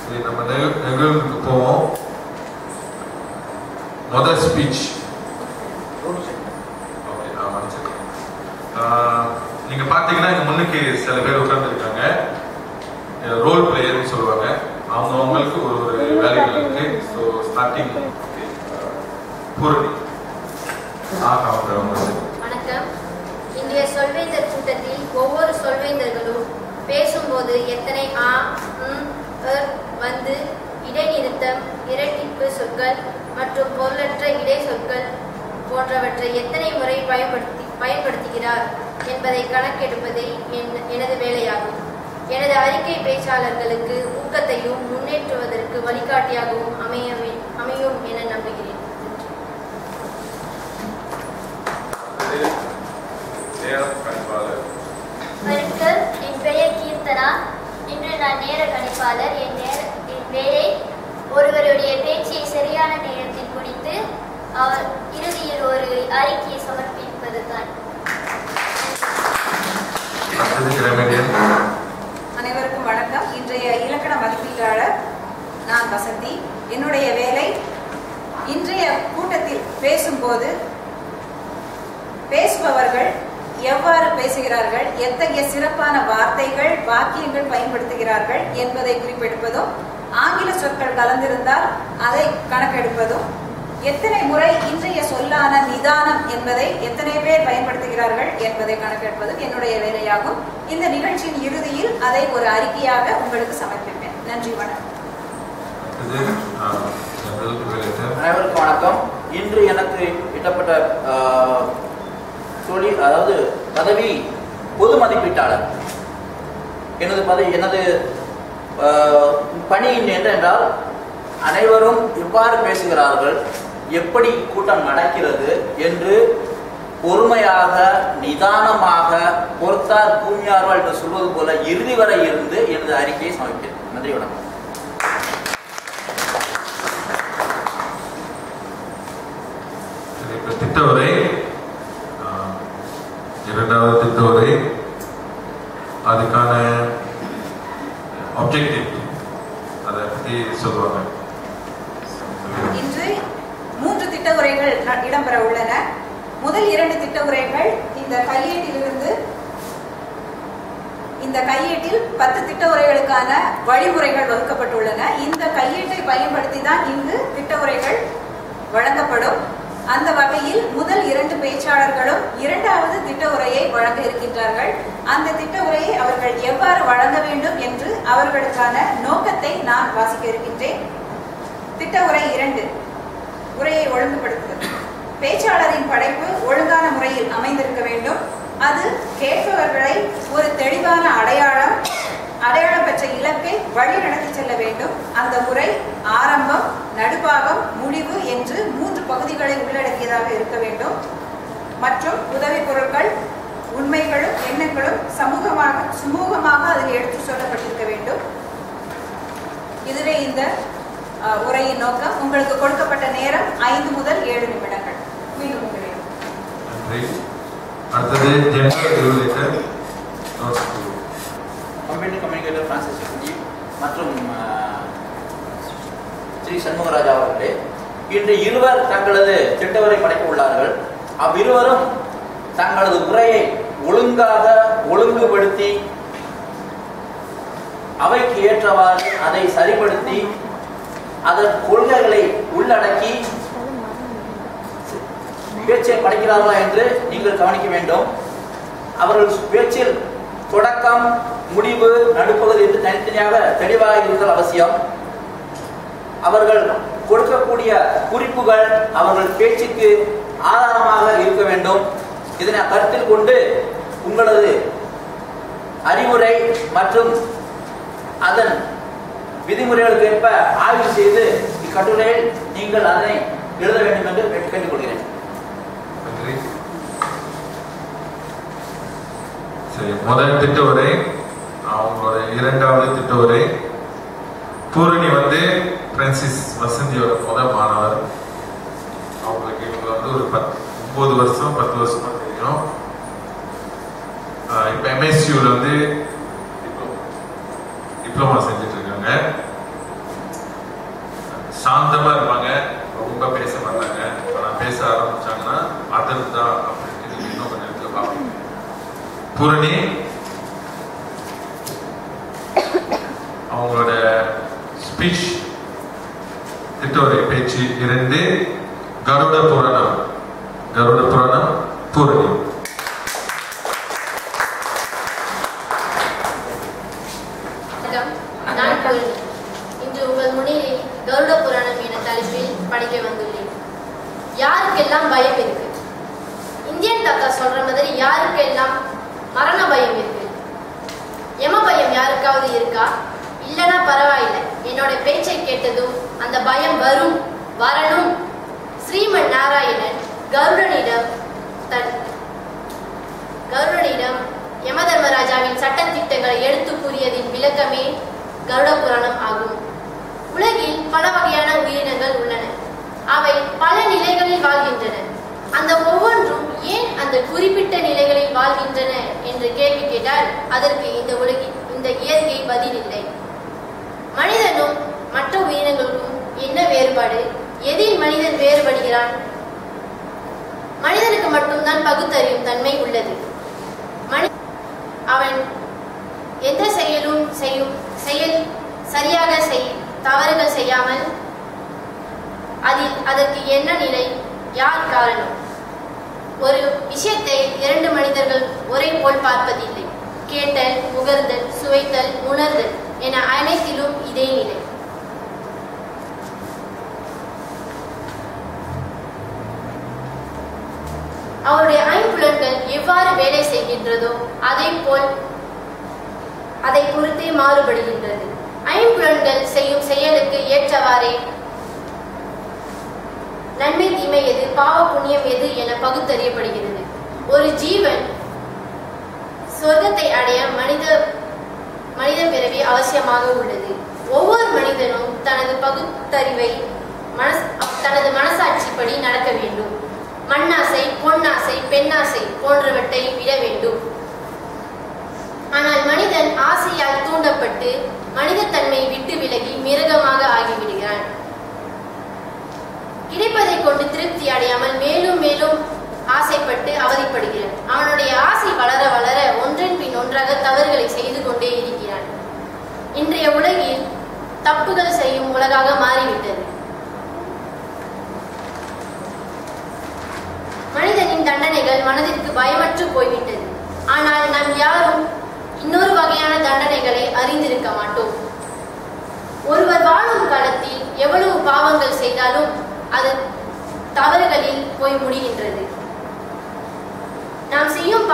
சரி நம்ம நிகழ்- நிகழ்வுக்கு போவோம் முதல் ஸ்பீச் ஓகே நான் மன்னிச்சிருக்கேன் ஆஹ், நீங்க பாத்தீங்கன்னா இங்க முன்னுக்கு சில பேர் உட்கார்ந்துருக்காங்க ரோல் பிளேயர்னு சொல்லுவாங்க அவங்க அவங்களுக்கு ஒரு ஒரு வேலைகள் இருக்கு ஸோ ஸ்டார்டிங் பூரணி ஆக அவங்க அவங்க வணக்கம் இன்றைய சொல்வேந்தர் கூட்டத்தில் ஒவ்வொரு சொல்வேந்தர்களும் பேசும்போது எத்தனை ஆ ம் எர் வந்து இடைநிறுத்தம் இரட்டிப்பு சொற்கள் மற்றும் பொருளற்ற இடை சொற்கள் போன்றவற்றை எத்தனை முறை பயன்படுத்தி பயன்படுத்துகிறார் என்பதை கணக்கெடுப்பதே என் எனது வேலையாகும் எனது அறிக்கை பேச்சாளர்களுக்கு ஊக்கத்தையும் முன்னேற்றுவதற்கு வழிகாட்டியாகவும் அமைய அமையும் என நம்புகிறேன் நேரம் கணிப்பாளர் வணக்கம் என் பெயர் கீர்த்தனா இன்று நான் நேர கணிப்பாளர் என் நேர என் வேலை ஒருவருடைய பேச்சை சரியான நேரத்தில் முடித்து அவர் இறுதியில் ஒரு அறிக்கையை சமர்ப்பிப்பதுதான் அடுத்தது ரெமடியன் அனைவருக்கும் வணக்கம் இன்றைய இலக்கண மதிப்பீட்டாளர் நான் வசந்தி என்னுடைய வேலை இன்றைய கூட்டத்தில் பேசும்போது பேசுபவர்கள் எவ்வாறு பேசுகிறார்கள் எத்தகைய சிறப்பான வார்த்தைகள் வாக்கியங்கள் பயன்படுத்துகிறார்கள் என்பதை குறிப்பெடுப்பதும் ஆங்கில சொற்கள் கலந்திருந்தால் அதை கணக்கெடுப்பதும் எத்தனை முறை இன்றைய சொல்லான நிதானம் என்பதை எத்தனை பேர் பயன்படுத்துகிறார்கள் என்பதை கணக்கெடுப்பதும் என்னுடைய வேலையாகும் இந்த நிகழ்ச்சியின் இறுதியில் அதை ஒரு அறிக்கையாக உங்களுக்கு சமர்ப்பிப்பேன் நன்றி வணக்கம் அடுத்தது ஆஹ், ஜெனரல் மேனேஜர் அனைவருக்கும் வணக்கம் இன்று எனக்கு இட்டப்பட்ட ஆஹ், தொழில் அதாவது பதவி பொது மதிப்பீட்டாளர் எனது பதவி எனது ஆஹ், பணி என்னென்றால் அனைவரும் எவ்வாறு பேசுகிறார்கள் எப்படி கூட்டம் நடக்கிறது என்று பொறுமையாக நிதானமாக பொறுத்தார் பூமியார்வாள் என்று சொல்வது போல இறுதி வரை இருந்து எனது அறிக்கையை சமர்ப்பித்தேன் நன்றி வணக்கம் சரி, இப்ப திட்டவரை ஆஹ், இரண்டாவது திட்டவரை அதுக்கான ஆப்ஜெக்டிவ் அதை பத்தி சொல்லுவாங்க இன்று மூன்று திட்ட உரைகள் ந- இடம்பெற உள்ளன முதல் இரண்டு திட்ட உரைகள் இந்த கையேட்டிலிருந்து இந்த கையேட்டில் பத்து திட்ட உரைகளுக்கான வழிமுறைகள் வகுக்கப்பட்டுள்ளன இந்த கையேட்டை பயன்படுத்தி தான் இங்கு திட்ட உரைகள் வழங்கப்படும் அந்த வகையில் முதல் இரண்டு பேச்சாளர்களும் இரண்டாவது திட்ட உரையை வழங்க இருக்கின்றார்கள் அந்த திட்ட உரையை அவர்கள் எவ்வாறு வழங்க வேண்டும் என்று அவர்களுக்கான நோக்கத்தை நான் வாசிக்க இருக்கின்றேன் திட்ட உரை இரண்டு உரையை ஒழுங்குபடுத்துதல் பேச்சாளரின் படைப்பு ஒழுங்கான முறையில் அமைந்திருக்க வேண்டும் அது கேட்பவர்களை ஒரு தெளிவான அடையாளம் அடையாளம் பெற்ற இலக்கை வழி நடத்தி செல்ல வேண்டும் அந்த முறை ஆரம்பம் நடுபாகம் முடிவு என்று மூன்று பகுதிகளை உள்ளடக்கியதாக இருக்க வேண்டும் மற்றும் உதவி பொருட்கள் உண்மைகளும் எண்ணங்களும் சமூகமாக சுமூகமாக அதில் எடுத்து சொல்லப்பட்டிருக்க வேண்டும் இதுவே இந்த அஹ், உரையின் நோக்கம் உங்களுக்கு கொடுக்கப்பட்ட நேரம் ஐந்து முதல் ஏழு நிமிடங்கள் மீண்டும் உங்களிடம் நன்றி அடுத்தது general regulator computer communicator Francis Chetty மற்றும் ஆஹ், ஸ்ரீ சண்முகராஜா அவர்களே இன்று இருவர் தங்களது திட்டவரை படைக்க உள்ளார்கள் அவ்விருவரும் தங்களது உரையை ஒழுங்காக ஒழுங்குபடுத்தி அவைக்கு ஏற்றவாறு அதை சரிப்படுத்தி அதன் கொள்கைகளை உள்ளடக்கி பேச்சை படைக்கிறார்களா என்று நீங்கள் கவனிக்க வேண்டும் அவர்கள் பேச்சில் தொடக்கம் முடிவு நடுப்பகுதி என்று தனித்தனியாக தெளிவாக இருத்தல் அவசியம் அவர்கள் கொடுக்கக்கூடிய குறிப்புகள் அவர்கள் பேச்சுக்கு ஆதாரமாக இருக்க வேண்டும் இதனை கருத்தில் கொண்டு உங்களது அறிவுரை மற்றும் அதன் விதிமுறைகளுக்கு ஏற்ப ஆய்வு செய்து இக்கட்டுரையில் நீங்கள் அதனை எழுத வேண்டும் என்று கேட்டுக்கொள்கிறேன் நன்றி சரி முதல் திட்ட உரை அவங்களோட இரண்டாவது திட்ட உரை பூரணி வந்து பிரான்சிஸ் வசந்தியோட முதல் மாணவர் அவங்களுக்கு இவங்க வந்து ஒரு பத்து ஒன்பது வருஷம் பத்து வருஷமா தெரியும் ஆஹ் இப்ப எம்எஸ்சியூல வந்து டிப்ளமோ செஞ்சுட்டு இருக்காங்க சாந்தமா இருப்பாங்க ரொம்ப பேச மாட்டாங்க ஆனா பேச ஆரம்பிச்சாங்கன்னா அதர் தான் அப்படின்ட்டு நீங்க இன்னும் கொஞ்ச நேரத்துல பார்ப்பீங்க பூரணி அவங்களோட ஸ்பீச் திட்டோரை பேச்சு இரண்டு கருட புராணம் கருட புராணம் பூரணி வணக்கம் நான் பூரணி இன்று உங்கள் முன்னிலையில் கருட புராணம் என தலைப்பில் படிக்க வந்துள்ளேன் யாருக்கெல்லாம் பயம் இருக்கு இந்தியன் தாத்தா சொல்ற மாதிரி யாருக்கெல்லாம் மரண பயம் இருக்கு யம பயம் யாருக்காவது இருக்கா இல்லனா பரவாயில்லை என்னோட பேச்சை கேட்டதும் அந்த பயம் வரும் வரணும் ஸ்ரீமன் நாராயணன் கருடனிடம் தன் கருடனிடம் யமதர்மராஜாவின் சட்டத்திட்டங்களை எடுத்து கூறியதின் விளக்கமே கருட புராணம் ஆகும் உலகில் பல வகையான உயிரினங்கள் உள்ளன அவை பல நிலைகளில் வாழ்கின்றன அந்த ஒவ்வொன்றும் ஏன் அந்த குறிப்பிட்ட நிலைகளில் வாழ்கின்றன என்று கேள்வி கேட்டால் அதற்கு இந்த உலகில் இந்த இயற்கை பதில் இல்லை மனிதனும் மற்ற உயிரினங்களுக்கும் என்ன வேறுபாடு எதில் மனிதன் வேறுபடுகிறான் மனிதனுக்கு மட்டும்தான் பகுத்தறியும் தன்மை உள்ளது மனி அவன் எந்த செயலும் செய்யும் செயல் சரியாக செய் தவறுகள் செய்யாமல் அதில் அதற்கு என்ன நிலை யார் காரணம் ஒரு விஷயத்தை இரண்டு மனிதர்கள் ஒரே போல் பார்ப்பதில்லை கேட்டல் முகர்தல் சுவைத்தல் உணர்தல் என அனைத்திலும் இதே நிலை அவருடைய ஐம்புலன்கள் எவ்வாறு வேலை செய்கின்றதோ அதை போல் அதை பொறுத்தே மாறுபடுகின்றது ஐம்புலன்கள் செய்யும் செயலுக்கு ஏற்றவாறே நன்மை தீமை எது பாவ புண்ணியம் எது என பகுத்தறியப்படுகிறது ஒரு ஜீவன் சொர்க்கத்தை அடைய மனித மனித பிறவி அவசியமாக உள்ளது ஒவ்வொரு மனிதனும் தனது பகுத்தறிவை மனஸ் தனது மனசாட்சிப்படி நடக்க வேண்டும் மண்ணாசை பொன்னாசை பெண்ணாசை போன்றவற்றை விட வேண்டும் ஆனால் மனிதன் ஆசையால் தூண்டப்பட்டு மனிதத்தன்மை விட்டு விலகி மிருகமாக ஆகிவிடுகிறான் கிடைப்பதை கொண்டு திருப்தி அடையாமல் மேலும் மேலும் ஆசைப்பட்டு அவதிப்படுகிறான் அவனுடைய ஆசை வளர வளர ஒன்றன் பின் ஒன்றாக தவறுகளை செய்து கொண்டே இருக்கிறான் இன்றைய உலகில் தப்புகள் செய்யும் உலகாக மாறிவிட்டது மனிதனின் தண்டனைகள் மனதிற்கு பயமற்று போய்விட்டது ஆனால் நாம் யாரும் இன்னொரு வகையான தண்டனைகளை அறிந்திருக்க மாட்டோம் ஒருவர் வாழும் காலத்தில் எவ்வளவு பாவங்கள் செய்தாலும் அது தவறுகளில் போய் முடிகின்றது நாம் செய்யும்